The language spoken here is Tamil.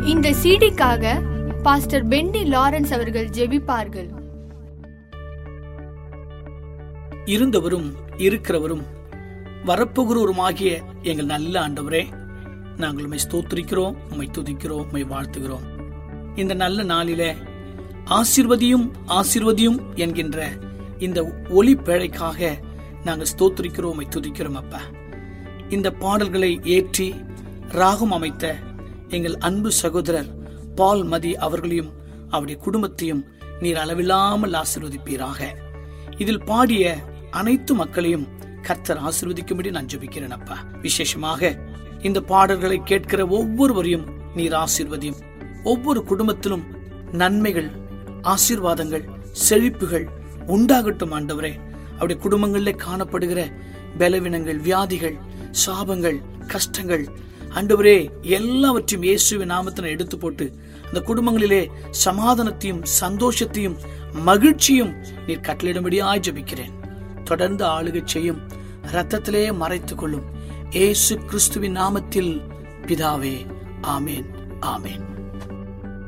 இந்த சிடிக்காக பாஸ்டர் பென்னி லாரன்ஸ் அவர்கள் ஜெபிப்பார்கள் இருந்தவரும் இருக்கிறவரும் வரப்போகிறவருமாகிய எங்கள் நல்ல ஆண்டவரே நாங்கள் உம்மை ஸ்தோத்திரிக்கிறோம் உம்மை துதிக்கிறோம் உம்மை வாழ்த்துகிறோம் இந்த நல்ல நாளிலே ஆசிர்வதியும் ஆசிர்வதியும் என்கின்ற இந்த ஒளி பேழைக்காக நாங்கள் ஸ்தோத்திரிக்கிறோம் உம்மை துதிக்கிறோம் அப்பா இந்த பாடல்களை ஏற்றி ராகம் அமைத்த எங்கள் அன்பு சகோதரர் பால் மதி அவர்களையும் அவருடைய குடும்பத்தையும் நீர் அளவில்லாமல் ஆசிர்வதிப்பீராக இதில் பாடிய அனைத்து மக்களையும் கர்த்தர் ஆசிர்வதிக்கும்படி நான் ஜெபிக்கிறேன் அப்பா விசேஷமாக இந்த பாடல்களை கேட்கிற ஒவ்வொருவரையும் நீர் ஆசீர்வதியும் ஒவ்வொரு குடும்பத்திலும் நன்மைகள் ஆசீர்வாதங்கள் செழிப்புகள் உண்டாகட்டும் ஆண்டவரே அவருடைய குடும்பங்களிலே காணப்படுகிற பலவீனங்கள் வியாதிகள் சாபங்கள் கஷ்டங்கள் ஆண்டவரே எல்லாவற்றையும் இயேசுவின் நாமத்தினை எடுத்து போட்டு அந்த குடும்பங்களிலே சமாதானத்தையும் சந்தோஷத்தையும் மகிழ்ச்சியும் நீர் கட்டளிடும்படியாய் ஜெபிக்கிறேன் தொடர்ந்து ஆளுகை செய்யும் ரத்தத்திலே மறைத்துக் கொள்ளும் ஏசு கிறிஸ்துவின் நாமத்தில் பிதாவே ஆமேன் ஆமேன்